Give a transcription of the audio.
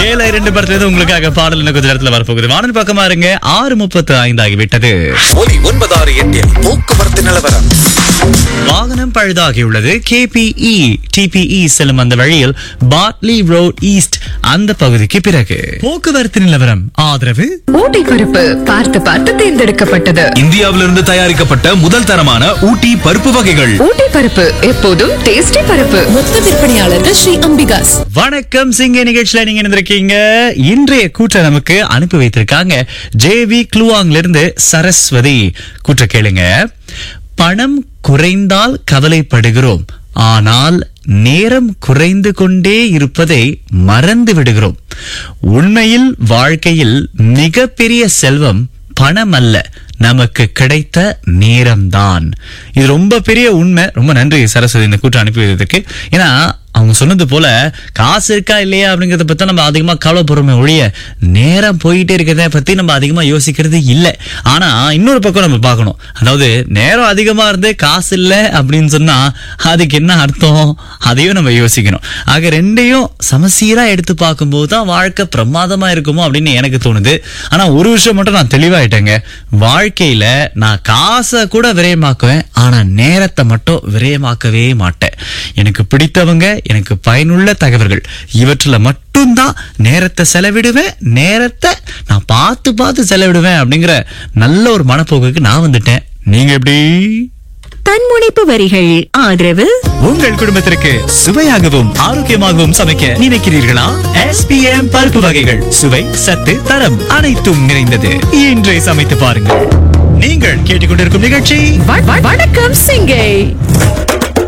வேலை இரண்டு படத்துல இருந்து உங்களுக்காக பாடல் இன்னும் கொஞ்ச நேரத்துல வரப்போகுது வானல் பக்கமா இருங்க ஆறு முப்பத்து ஐந்து ஆகிவிட்டது ஒலி ஒன்பதாறு எட்டில் போக்குவரத்து நிலவரம் வாகனம் பழுதாகியுள்ளது கேபிஇ டிபிஇ செல்லும் அந்த வழியில் பாட்லி ரோட் ஈஸ்ட் அந்த பகுதிக்கு பிறகு போக்குவரத்து நிலவரம் ஆதரவு ஊட்டி பருப்பு பார்த்து பார்த்து தேர்ந்தெடுக்கப்பட்டது இந்தியாவிலிருந்து தயாரிக்கப்பட்ட முதல் தரமான ஊட்டி பருப்பு வகைகள் ஊட்டி பருப்பு எப்போதும் டேஸ்டி பருப்பு மொத்த விற்பனையாளர்கள் ஸ்ரீ அம்பிகாஸ் வணக்கம் சிங்க நிகழ்ச்சியில நீங்க இருந்திருக்கீங்க இன்றைய கூற்றை நமக்கு அனுப்பி வைத்திருக்காங்க ஜேவி க்ளூவாங்ல இருந்து சரஸ்வதி கூற்ற கேளுங்க பணம் குறைந்தால் கவலைப்படுகிறோம் ஆனால் நேரம் குறைந்து கொண்டே இருப்பதை மறந்து விடுகிறோம் உண்மையில் வாழ்க்கையில் மிகப்பெரிய செல்வம் பணம் அல்ல நமக்கு கிடைத்த நேரம்தான் இது ரொம்ப பெரிய உண்மை ரொம்ப நன்றி சரஸ்வதி இந்த கூற்று அனுப்பி வைத்ததுக்கு ஏன்னா அவங்க சொன்னது போல காசு இருக்கா இல்லையா அப்படிங்கறத பத்தி நம்ம அதிகமா கவலைப்படுறோமே ஒழிய நேரம் போயிட்டே இருக்கிறத பத்தி நம்ம அதிகமா யோசிக்கிறது இல்லை ஆனா இன்னொரு பக்கம் நம்ம பார்க்கணும் அதாவது நேரம் அதிகமா இருந்து காசு இல்லை அப்படின்னு சொன்னா அதுக்கு என்ன அர்த்தம் அதையும் நம்ம யோசிக்கணும் ஆக ரெண்டையும் சமசீரா எடுத்து பார்க்கும்போது தான் வாழ்க்கை பிரமாதமா இருக்குமோ அப்படின்னு எனக்கு தோணுது ஆனா ஒரு விஷயம் மட்டும் நான் தெளிவாயிட்டேங்க வாழ்க்கையில நான் காசை கூட விரயமாக்குவேன் ஆனா நேரத்தை மட்டும் விரயமாக்கவே மாட்டேன் எனக்கு பிடித்தவங்க எனக்கு பயனுள்ள தகவல்கள் இவற்றுல மட்டும்தான் நேரத்தை செலவிடுவேன் நேரத்தை நான் பார்த்து பார்த்து செலவிடுவேன் அப்படிங்கிற நல்ல ஒரு மனப்போக்குக்கு நான் வந்துட்டேன் நீங்க எப்படி தன்முனைப்பு வரிகள் ஆதரவு உங்கள் குடும்பத்திற்கு சுவையாகவும் ஆரோக்கியமாகவும் சமைக்க நினைக்கிறீர்களா எஸ்பிஎம் பருப்பு வகைகள் சுவை சத்து தரம் அனைத்தும் நிறைந்தது இன்றை சமைத்து பாருங்கள் நீங்கள் கேட்டுக்கொண்டிருக்கும் நிகழ்ச்சி வ- வ- வணக்கம் சிங்கை